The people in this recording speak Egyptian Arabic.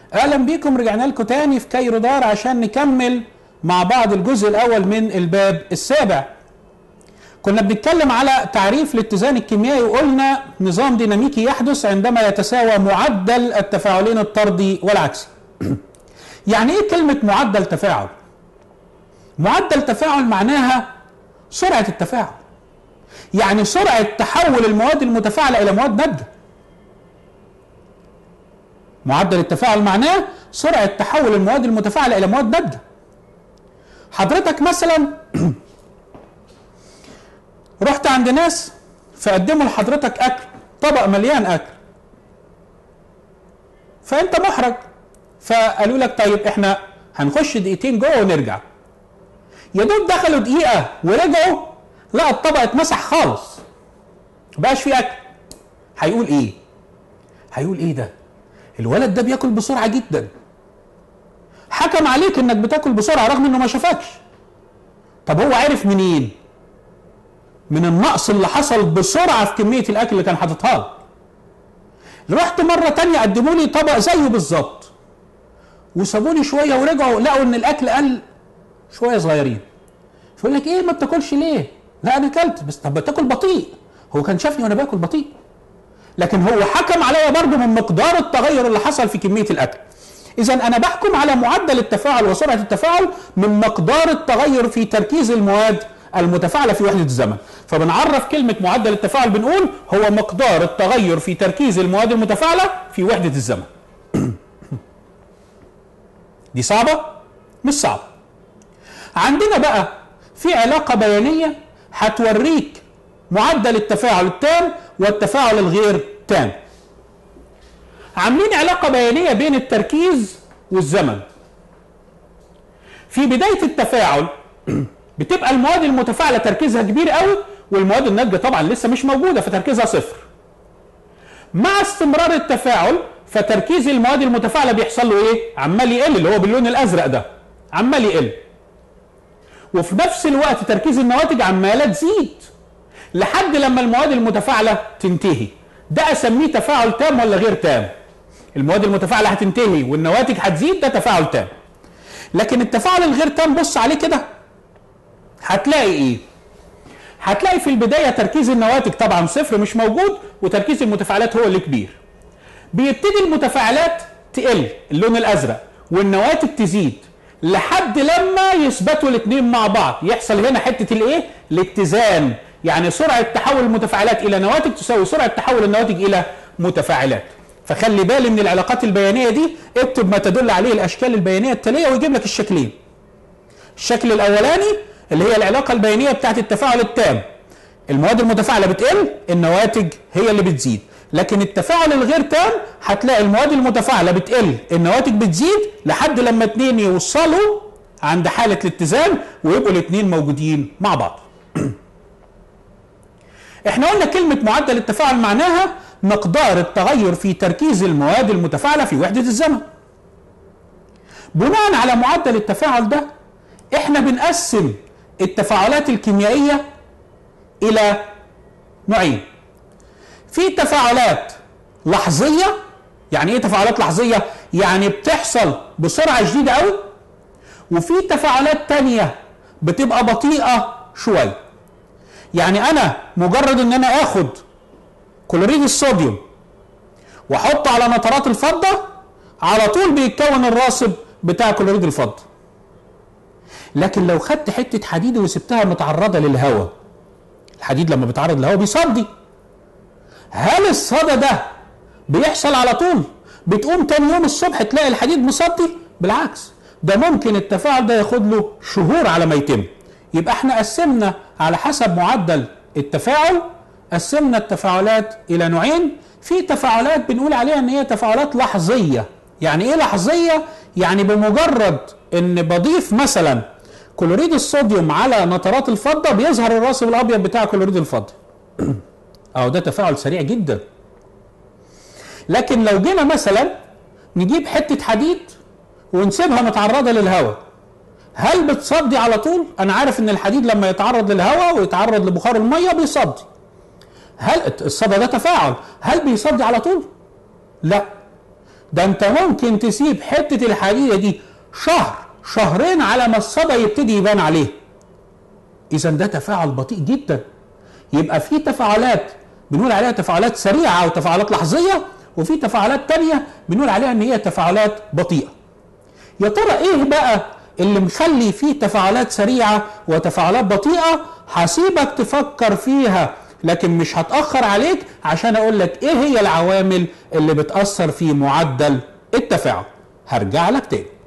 اهلا بيكم رجعنا لكم تاني في كايرو دار عشان نكمل مع بعض الجزء الاول من الباب السابع كنا بنتكلم على تعريف الاتزان الكيميائي وقلنا نظام ديناميكي يحدث عندما يتساوى معدل التفاعلين الطردي والعكسي يعني ايه كلمة معدل تفاعل معدل تفاعل معناها سرعة التفاعل يعني سرعة تحول المواد المتفاعلة إلى مواد ناتجة معدل التفاعل معناه سرعة تحول المواد المتفاعلة إلى مواد ناتجة حضرتك مثلا رحت عند ناس فقدموا لحضرتك أكل طبق مليان أكل فأنت محرج فقالوا لك طيب احنا هنخش دقيقتين جوه ونرجع يا دوب دخلوا دقيقة ورجعوا لقى الطبق اتمسح خالص مبقاش فيه أكل هيقول إيه؟ هيقول إيه ده؟ الولد ده بياكل بسرعه جدا حكم عليك انك بتاكل بسرعه رغم انه ما شافكش طب هو عرف منين من النقص اللي حصل بسرعه في كميه الاكل اللي كان حاططها لك رحت مره تانية قدموا لي طبق زيه بالظبط وسابوني شويه ورجعوا لقوا ان الاكل قل شويه صغيرين فيقول لك ايه ما بتاكلش ليه لا انا اكلت بس طب بتاكل بطيء هو كان شافني وانا باكل بطيء لكن هو حكم عليا برضه من مقدار التغير اللي حصل في كميه الاكل اذا انا بحكم على معدل التفاعل وسرعه التفاعل من مقدار التغير في تركيز المواد المتفاعله في وحده الزمن فبنعرف كلمه معدل التفاعل بنقول هو مقدار التغير في تركيز المواد المتفاعله في وحده الزمن دي صعبه مش صعبه عندنا بقى في علاقه بيانيه هتوريك معدل التفاعل التام والتفاعل الغير تام عاملين علاقه بيانيه بين التركيز والزمن في بدايه التفاعل بتبقى المواد المتفاعله تركيزها كبير قوي والمواد الناتجه طبعا لسه مش موجوده فتركيزها صفر مع استمرار التفاعل فتركيز المواد المتفاعله بيحصل له ايه عمال يقل اللي هو باللون الازرق ده عمال يقل وفي نفس الوقت تركيز النواتج عماله تزيد لحد لما المواد المتفاعله تنتهي ده اسميه تفاعل تام ولا غير تام المواد المتفاعله هتنتهي والنواتج هتزيد ده تفاعل تام لكن التفاعل الغير تام بص عليه كده هتلاقي ايه هتلاقي في البدايه تركيز النواتج طبعا صفر مش موجود وتركيز المتفاعلات هو اللي كبير بيبتدي المتفاعلات تقل اللون الازرق والنواتج تزيد لحد لما يثبتوا الاثنين مع بعض يحصل هنا حته الايه الاتزان يعني سرعه تحول المتفاعلات الى نواتج تساوي سرعه تحول النواتج الى متفاعلات فخلي بالي من العلاقات البيانيه دي اكتب ما تدل عليه الاشكال البيانيه التاليه ويجيب لك الشكلين الشكل الاولاني اللي هي العلاقه البيانيه بتاعت التفاعل التام المواد المتفاعله بتقل النواتج هي اللي بتزيد لكن التفاعل الغير تام هتلاقي المواد المتفاعله بتقل النواتج بتزيد لحد لما اتنين يوصلوا عند حاله الاتزان ويبقوا الاتنين موجودين مع بعض احنا قلنا كلمه معدل التفاعل معناها مقدار التغير في تركيز المواد المتفاعله في وحده الزمن بناء على معدل التفاعل ده احنا بنقسم التفاعلات الكيميائيه الى نوعين في تفاعلات لحظيه يعني ايه تفاعلات لحظيه يعني بتحصل بسرعه شديده قوي وفي تفاعلات تانية بتبقى بطيئه شويه يعني انا مجرد ان انا اخد كلوريد الصوديوم واحطه على نترات الفضه على طول بيتكون الراصب بتاع كلوريد الفضه لكن لو خدت حته حديد وسبتها متعرضه للهواء الحديد لما بيتعرض للهواء بيصدي هل الصدى ده بيحصل على طول بتقوم تاني يوم الصبح تلاقي الحديد مصدي بالعكس ده ممكن التفاعل ده ياخد له شهور على ما يتم يبقى احنا قسمنا على حسب معدل التفاعل قسمنا التفاعلات الى نوعين في تفاعلات بنقول عليها ان هي تفاعلات لحظيه يعني ايه لحظيه يعني بمجرد ان بضيف مثلا كلوريد الصوديوم على نترات الفضه بيظهر الراسب الابيض بتاع كلوريد الفضه اهو ده تفاعل سريع جدا لكن لو جينا مثلا نجيب حته حديد ونسيبها متعرضه للهواء هل بتصدي على طول انا عارف ان الحديد لما يتعرض للهواء ويتعرض لبخار الميه بيصدي هل الصدى ده تفاعل هل بيصدي على طول لا ده انت ممكن تسيب حته الحديده دي شهر شهرين على ما الصدى يبتدي يبان عليه اذا ده تفاعل بطيء جدا يبقى في تفاعلات بنقول عليها تفاعلات سريعه او تفاعلات لحظيه وفي تفاعلات تانية بنقول عليها ان هي تفاعلات بطيئه يا ترى ايه بقى اللي مخلي فيه تفاعلات سريعه وتفاعلات بطيئه هسيبك تفكر فيها لكن مش هتاخر عليك عشان اقول لك ايه هي العوامل اللي بتاثر في معدل التفاعل هرجع لك تاني